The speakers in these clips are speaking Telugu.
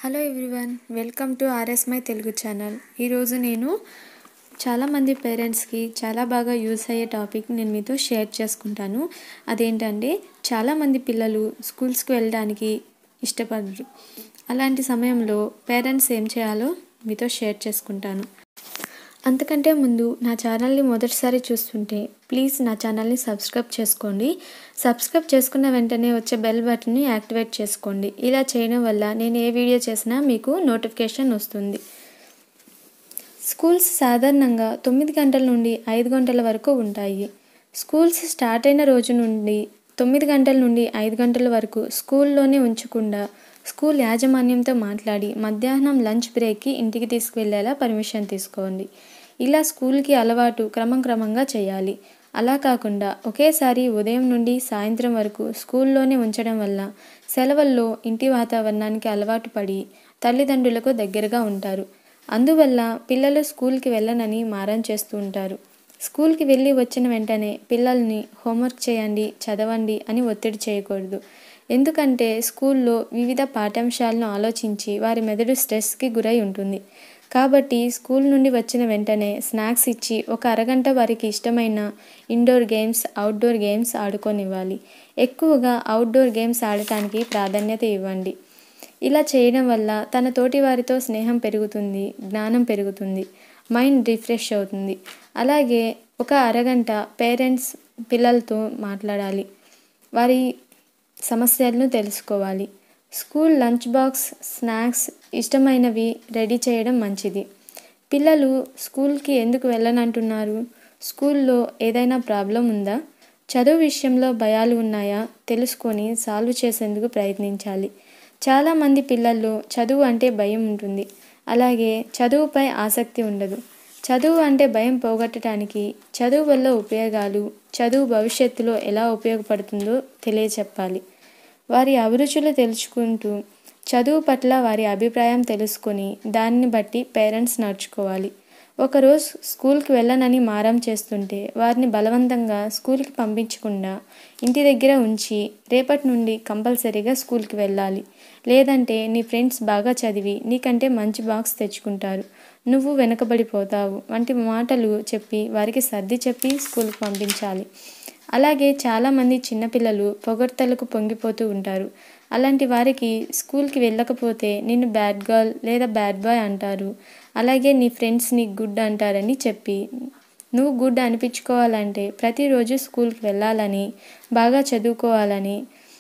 hello everyone welcome to RS my Telugu channel ఈరోజు నేను చాలామంది పేరెంట్స్కి చాలా బాగా యూస్ అయ్యే టాపిక్ నేను మీతో షేర్ చేసుకుంటాను అదేంటంటే చాలామంది పిల్లలు స్కూల్స్కి వెళ్ళడానికి ఇష్టపడరు అలాంటి సమయంలో పేరెంట్స్ ఏం చేయాలో మీతో షేర్ చేసుకుంటాను అంతకంటే ముందు నా ఛానల్ని మొదటిసారి చూస్తుంటే ప్లీజ్ నా ఛానల్ని సబ్స్క్రైబ్ చేసుకోండి సబ్స్క్రైబ్ చేసుకున్న వెంటనే వచ్చే బెల్ బటన్ని యాక్టివేట్ చేసుకోండి ఇలా చేయడం వల్ల నేను ఏ వీడియో చేసినా మీకు నోటిఫికేషన్ వస్తుంది స్కూల్స్ సాధారణంగా తొమ్మిది గంటల నుండి ఐదు గంటల వరకు ఉంటాయి స్కూల్స్ స్టార్ట్ అయిన రోజు నుండి తొమ్మిది గంటల నుండి ఐదు గంటల వరకు స్కూల్లోనే ఉంచకుండా స్కూల్ యాజమాన్యంతో మాట్లాడి మధ్యాహ్నం లంచ్ బ్రేక్కి ఇంటికి తీసుకువెళ్ళేలా పర్మిషన్ తీసుకోండి ఇలా స్కూల్కి అలవాటు క్రమం క్రమంగా చేయాలి అలా కాకుండా ఒకేసారి ఉదయం నుండి సాయంత్రం వరకు స్కూల్లోనే ఉంచడం వల్ల సెలవుల్లో ఇంటి వాతావరణానికి అలవాటు పడి తల్లిదండ్రులకు దగ్గరగా ఉంటారు అందువల్ల పిల్లలు స్కూల్కి వెళ్ళనని మారం చేస్తూ ఉంటారు స్కూల్కి వెళ్ళి వచ్చిన వెంటనే పిల్లల్ని హోంవర్క్ చేయండి చదవండి అని ఒత్తిడి చేయకూడదు ఎందుకంటే స్కూల్లో వివిధ పాఠ్యాంశాలను ఆలోచించి వారి మెదడు స్ట్రెస్కి గురై ఉంటుంది కాబట్టి స్కూల్ నుండి వచ్చిన వెంటనే స్నాక్స్ ఇచ్చి ఒక అరగంట వారికి ఇష్టమైన ఇండోర్ గేమ్స్ అవుట్డోర్ గేమ్స్ ఆడుకొనివ్వాలి ఎక్కువగా అవుట్డోర్ గేమ్స్ ఆడటానికి ప్రాధాన్యత ఇవ్వండి ఇలా చేయడం వల్ల తన తోటి వారితో స్నేహం పెరుగుతుంది జ్ఞానం పెరుగుతుంది మైండ్ రిఫ్రెష్ అవుతుంది అలాగే ఒక అరగంట పేరెంట్స్ పిల్లలతో మాట్లాడాలి వారి సమస్యలను తెలుసుకోవాలి స్కూల్ లంచ్ బాక్స్ స్నాక్స్ ఇష్టమైనవి రెడీ చేయడం మంచిది పిల్లలు స్కూల్కి ఎందుకు వెళ్ళనంటున్నారు స్కూల్లో ఏదైనా ప్రాబ్లం ఉందా చదువు విషయంలో భయాలు ఉన్నాయా తెలుసుకొని సాల్వ్ చేసేందుకు ప్రయత్నించాలి చాలామంది పిల్లల్లో చదువు అంటే భయం ఉంటుంది అలాగే చదువుపై ఆసక్తి ఉండదు చదువు అంటే భయం పోగొట్టడానికి చదువు వల్ల ఉపయోగాలు చదువు భవిష్యత్తులో ఎలా ఉపయోగపడుతుందో తెలియచెప్పాలి వారి అభిరుచులు తెలుసుకుంటూ చదువు పట్ల వారి అభిప్రాయం తెలుసుకొని దాన్ని బట్టి పేరెంట్స్ నడుచుకోవాలి ఒకరోజు స్కూల్కి వెళ్ళనని మారం చేస్తుంటే వారిని బలవంతంగా స్కూల్కి పంపించకుండా ఇంటి దగ్గర ఉంచి రేపటి నుండి కంపల్సరీగా స్కూల్కి వెళ్ళాలి లేదంటే నీ ఫ్రెండ్స్ బాగా చదివి నీకంటే మంచి బాక్స్ తెచ్చుకుంటారు నువ్వు వెనకబడిపోతావు వంటి మాటలు చెప్పి వారికి సర్ది చెప్పి స్కూల్కి పంపించాలి అలాగే చాలామంది చిన్నపిల్లలు పొగడ్తలకు పొంగిపోతూ ఉంటారు అలాంటి వారికి స్కూల్కి వెళ్ళకపోతే నిన్ను బ్యాడ్ గర్ల్ లేదా బ్యాడ్ బాయ్ అంటారు అలాగే నీ ఫ్రెండ్స్ నీ గుడ్ అంటారని చెప్పి నువ్వు గుడ్ అనిపించుకోవాలంటే ప్రతిరోజు స్కూల్కి వెళ్ళాలని బాగా చదువుకోవాలని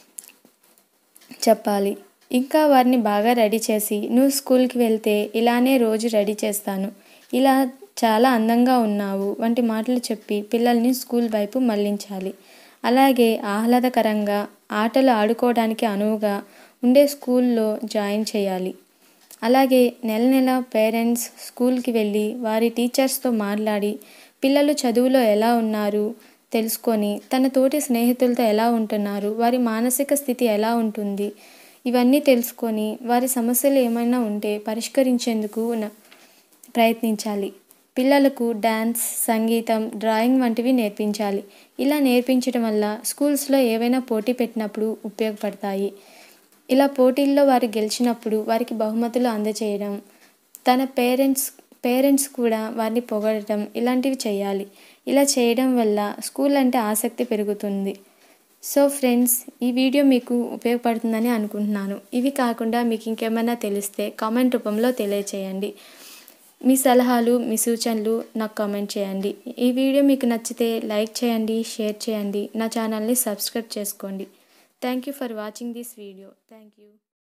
చెప్పాలి ఇంకా వారిని బాగా రెడీ చేసి నువ్వు స్కూల్కి వెళ్తే ఇలానే రోజు రెడీ చేస్తాను ఇలా చాలా అందంగా ఉన్నావు వంటి మాటలు చెప్పి పిల్లల్ని స్కూల్ వైపు మళ్లించాలి అలాగే ఆహ్లాదకరంగా ఆటలు ఆడుకోవడానికి అనువుగా ఉండే స్కూల్లో జాయిన్ చేయాలి అలాగే నెల నెల పేరెంట్స్ స్కూల్కి వెళ్ళి వారి టీచర్స్తో మాట్లాడి పిల్లలు చదువులో ఎలా ఉన్నారు తెలుసుకొని తన తోటి స్నేహితులతో ఎలా ఉంటున్నారు వారి మానసిక స్థితి ఎలా ఉంటుంది ఇవన్నీ తెలుసుకొని వారి సమస్యలు ఏమైనా ఉంటే పరిష్కరించేందుకు ప్రయత్నించాలి పిల్లలకు డ్యాన్స్ సంగీతం డ్రాయింగ్ వంటివి నేర్పించాలి ఇలా నేర్పించడం వల్ల స్కూల్స్లో ఏవైనా పోటీ పెట్టినప్పుడు ఉపయోగపడతాయి ఇలా పోటీల్లో వారు గెలిచినప్పుడు వారికి బహుమతులు అందజేయడం తన పేరెంట్స్ పేరెంట్స్ కూడా వారిని పొగడటం ఇలాంటివి చేయాలి ఇలా చేయడం వల్ల స్కూల్ అంటే ఆసక్తి పెరుగుతుంది సో ఫ్రెండ్స్ ఈ వీడియో మీకు ఉపయోగపడుతుందని అనుకుంటున్నాను ఇవి కాకుండా మీకు ఇంకేమైనా తెలిస్తే కామెంట్ రూపంలో తెలియచేయండి మీ సలహాలు మీ సూచనలు నాకు కామెంట్ చేయండి ఈ వీడియో మీకు నచ్చితే లైక్ చేయండి షేర్ చేయండి నా ఛానల్ని సబ్స్క్రైబ్ చేసుకోండి thank you for watching this video thank you